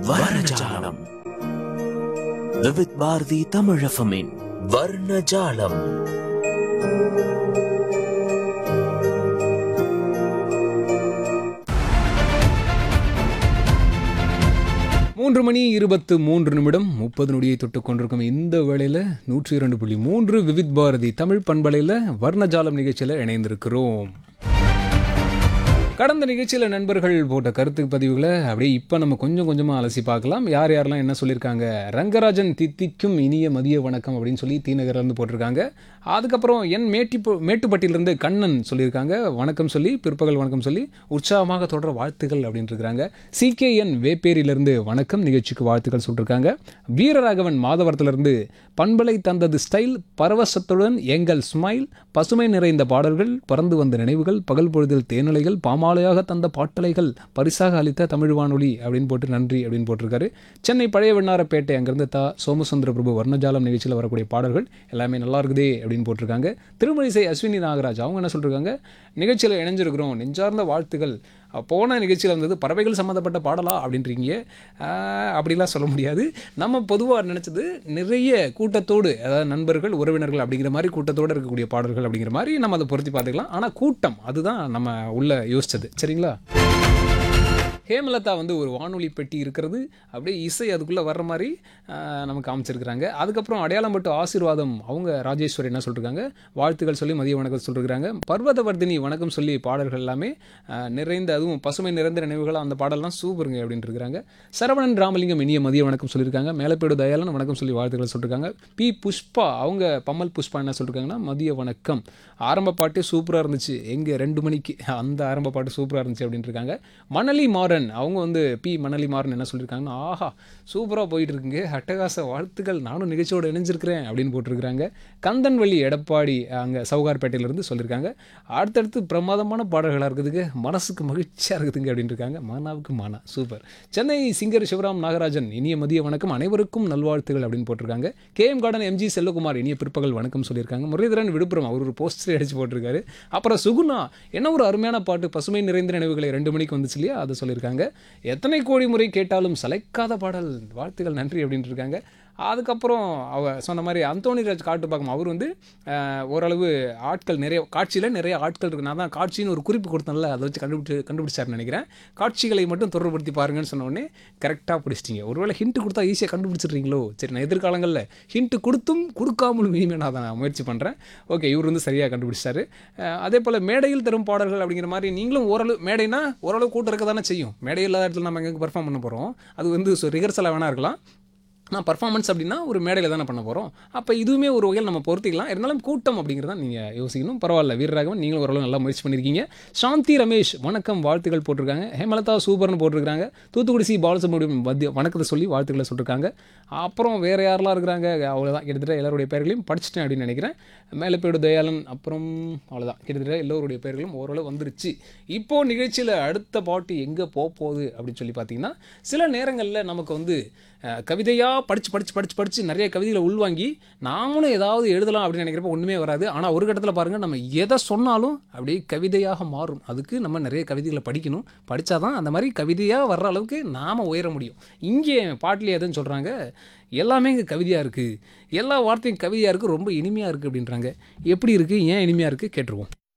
வர்ணஜாலம் விவித் பாரதி தமிழஃபமின் வர்ணஜாலம் மூன்று மணி இருபத்து மூன்று நிமிடம் முப்பது நொடியை தொட்டு கொண்டிருக்கும் இந்த வேளையில் நூற்றி இரண்டு புள்ளி மூன்று விவித் பாரதி தமிழ் பண்பலையில் வர்ணஜாலம் நிகழ்ச்சியில் இணைந்திருக்கிறோம் கடந்த நிகழ்ச்சியில் நண்பர்கள் போட்ட கருத்து பதிவுகளை அப்படியே இப்போ நம்ம கொஞ்சம் கொஞ்சமாக அலசி பார்க்கலாம் யார் யாரெல்லாம் என்ன சொல்லியிருக்காங்க ரங்கராஜன் தித்திக்கும் இனிய மதிய வணக்கம் அப்படின்னு சொல்லி தீநகர்லேருந்து போட்டிருக்காங்க அதுக்கப்புறம் என் மேட்டி மேட்டுப்பட்டியிலேருந்து கண்ணன் சொல்லியிருக்காங்க வணக்கம் சொல்லி பிற்பகல் வணக்கம் சொல்லி உற்சாகமாக தொடர வாழ்த்துக்கள் அப்படின்னு இருக்கிறாங்க சிகேஎன் வேப்பேரியிலேருந்து வணக்கம் நிகழ்ச்சிக்கு வாழ்த்துக்கள் சொல்லியிருக்காங்க வீரராகவன் மாதவரத்திலிருந்து பண்பலை தந்தது ஸ்டைல் பரவசத்துடன் எங்கள் ஸ்மைல் பசுமை நிறைந்த பாடல்கள் பறந்து வந்த நினைவுகள் பகல் பொழுதில் தேனிலைகள் பாமாலையாக தந்த பாட்டலைகள் பரிசாக அளித்த தமிழ் வானொலி அப்படின்னு போட்டு நன்றி அப்படின்னு போட்டிருக்காரு சென்னை பழைய வெண்ணாரப்பேட்டை அங்கிருந்து தா சோமசுந்தர பிரபு வர்ணஜாலம் நிகழ்ச்சியில் வரக்கூடிய பாடல்கள் எல்லாமே நல்லா இருக்குதே அப்படின்னு போட்டிருக்காங்க திருமணிசை அஸ்வினி நாகராஜ் அவங்க என்ன சொல்லிருக்காங்க நிகழ்ச்சியில் இணைஞ்சிருக்கிறோம் நெஞ்சார்ந்த வாழ்த்துகள் போன நிகழ்ச்சியில் வந்தது பறவைகள் சம்மந்தப்பட்ட பாடலா அப்படின்றீங்க ஆஹ், அப்படிலாம் சொல்ல முடியாது நம்ம பொதுவாக நினச்சது நிறைய கூட்டத்தோடு அதாவது நண்பர்கள் உறவினர்கள் அப்படிங்கிற மாதிரி கூட்டத்தோடு இருக்கக்கூடிய பாடல்கள் அப்படிங்கிற மாதிரி நம்ம அதை பொருத்தி பார்த்துக்கலாம் ஆனால் கூட்டம் அதுதான் நம்ம உள்ள யோசிச்சது சரிங்களா ஹேமலதா வந்து ஒரு வானொலி பெட்டி இருக்கிறது அப்படியே இசை அதுக்குள்ளே வர்ற மாதிரி ஆஹ், நமக்கு காமிச்சிருக்கிறாங்க அதுக்கப்புறம் அடையாளம்பட்டு ஆசீர்வாதம் அவங்க ராஜேஸ்வரி என்ன சொல்லிருக்காங்க வாழ்த்துக்கள் சொல்லி மதிய வணக்கம் சொல்லிருக்காங்க பர்வதவர்தினி வணக்கம் சொல்லி பாடல்கள் எல்லாமே ஆஹ், நிறைந்த அதுவும் பசுமை நிறைந்த நினைவுகள் அந்த பாடல்லாம் சூப்பருங்க அப்படின்ட்டு இருக்கிறாங்க சரவணன் ராமலிங்கம் இனிய மதிய வணக்கம் சொல்லியிருக்காங்க மேலப்பேடு தயாளன் வணக்கம் சொல்லி வாழ்த்துக்கள் சொல்லியிருக்காங்க பி புஷ்பா அவங்க பம்மல் புஷ்பா என்ன சொல்லியிருக்காங்கன்னா மதிய வணக்கம் ஆரம்ப பாட்டு சூப்பராக இருந்துச்சு எங்கே ரெண்டு மணிக்கு அந்த ஆரம்ப பாட்டு சூப்பராக இருந்துச்சு அப்படின்ட்டு இருக்காங்க மணலி மாறன் அவங்க வந்து பி மணலி மாறன் என்ன சொல்லியிருக்காங்கன்னா ஆஹா சூப்பராக போயிட்டு இருக்குங்க அட்டகாச வாழ்த்துக்கள் நானும் நிகழ்ச்சியோடு இணைஞ்சிருக்கிறேன் அப்படின்னு போட்டிருக்கிறாங்க கந்தன்வள்ளி எடப்பாடி அங்கே சவுகார்பேட்டையிலேருந்து சொல்லியிருக்காங்க அடுத்தடுத்து பிரமாதமான பாடல்களாக இருக்குதுங்க மனசுக்கு மகிழ்ச்சியாக இருக்குதுங்க அப்படின்னு இருக்காங்க மானாவுக்கு மானா சூப்பர் சென்னை சிங்கர் சிவராம் நாகராஜன் இனிய மதிய வணக்கம் அனைவருக்கும் நல்வாழ்த்துகள் அப்படின்னு போட்டிருக்காங்க கேஎம் கார்டன் எம்ஜி செல்வகுமார் இனிய பிற்பகல் வணக்கம் சொல்லியிருக்காங்க முரளிதரன் விழுப்புரம் அவர் ஒரு போஸ்டர் அடிச்சு போட்டிருக்காரு அப்புறம் சுகுணா என்ன ஒரு அருமையான பாட்டு பசுமை நிறைந்த நினைவுகளை ரெண்டு மணிக்கு வந்துச்சு இல்லையா அதை சொல்லியிருக்காங்க எத்தனை கோடி முறை கேட்டாலும் சளைக்காத பாடல் வாழ்த்துக்கள் நன்றி அப்படின்ட்டு இருக்காங்க அதுக்கப்புறம் அவ சொன்ன மாதிரி அந்தோனி ராஜ் காட்டு பார்க்கும் அவர் வந்து அஹ், ஓரளவு ஆட்கள் நிறைய காட்சியில் நிறைய ஆட்கள் இருக்கு நான் தான் காட்சின்னு ஒரு குறிப்பு கொடுத்தேன்ல அதை வச்சு கண்டுபிடிச்சு கண்டுபிடிச்சாருன்னு நினைக்கிறேன் காட்சிகளை மட்டும் தொடர்படுத்தி பாருங்கன்னு சொன்ன உடனே கரெக்டாக பிடிச்சிட்டிங்க ஒருவேளை ஹிண்ட் கொடுத்தா ஈஸியாக கண்டுபிடிச்சிடுறீங்களோ சரி நான் எதிர்காலங்களில் ஹிண்ட் கொடுத்தும் கொடுக்காமலும் இனிமேல் நான் அதை முயற்சி பண்ணுறேன் ஓகே இவர் வந்து சரியாக கண்டுபிடிச்சாரு அஹ், அதே போல் மேடையில் தரும் பாடல்கள் அப்படிங்கிற மாதிரி நீங்களும் ஓரளவு மேடைனா ஓரளவு கூட்டம் இருக்க தானே செய்யும் மேடை இல்லாத இடத்துல நம்ம எங்கே பெர்ஃபார்ம் பண்ண போகிறோம் அது வந்து ரிஹர்சலாக வேணா இருக்கலாம் நான் பர்ஃபார்மன்ஸ் அப்படின்னா ஒரு மேடையில் தானே பண்ண போகிறோம் அப்போ இதுவுமே ஒரு வகையில் நம்ம பொறுத்திக்கலாம் இருந்தாலும் கூட்டம் அப்படிங்கிறத நீங்கள் யோசிக்கணும் பரவாயில்ல வீரராகவன் நீங்களும் ஓரளவு நல்லா முயற்சி பண்ணியிருக்கீங்க சாந்தி ரமேஷ் வணக்கம் வாழ்த்துக்கள் போட்டிருக்காங்க ஹேமலதா சூப்பர்னு போட்டிருக்காங்க தூத்துக்குடி சி பாலசுப்ரமணியம் மத்திய வணக்கத்தை சொல்லி வாழ்த்துக்களை சொல்லியிருக்காங்க அப்புறம் வேறு யாரெல்லாம் இருக்கிறாங்க அவ்வளோதான் கிட்டத்தட்ட எல்லாருடைய பேர்களையும் படிச்சிட்டேன் அப்படின்னு நினைக்கிறேன் மேலப்பேடு தயாளன் அப்புறம் அவ்வளோதான் கிட்டத்தட்ட எல்லோருடைய பேர்களும் ஓரளவு வந்துருச்சு இப்போது நிகழ்ச்சியில் அடுத்த பாட்டு எங்கே போக போகுது அப்படின்னு சொல்லி பார்த்தீங்கன்னா சில நேரங்களில் நமக்கு வந்து அஹ், கவிதையாக படித்து படித்து படித்து படித்து நிறைய கவிதைகளை உள்வாங்கி நாமளும் ஏதாவது எழுதலாம் அப்படின்னு நினைக்கிறப்ப ஒன்றுமே வராது ஆனால் ஒரு கட்டத்தில் பாருங்கள் நம்ம எதை சொன்னாலும் அப்படியே கவிதையாக மாறும் அதுக்கு நம்ம நிறைய கவிதைகளை படிக்கணும் படித்தாதான் அந்த மாதிரி கவிதையாக வர்ற அளவுக்கு நாம் உயர முடியும் இங்கே பாட்டிலே எதுன்னு சொல்கிறாங்க எல்லாமே இங்கே கவிதையாக இருக்குது எல்லா வார்த்தையும் கவிதையாக இருக்குது ரொம்ப இனிமையாக இருக்குது அப்படின்றாங்க எப்படி இருக்குது ஏன் இனிமையாக இருக்குது கேட்டுருவோம்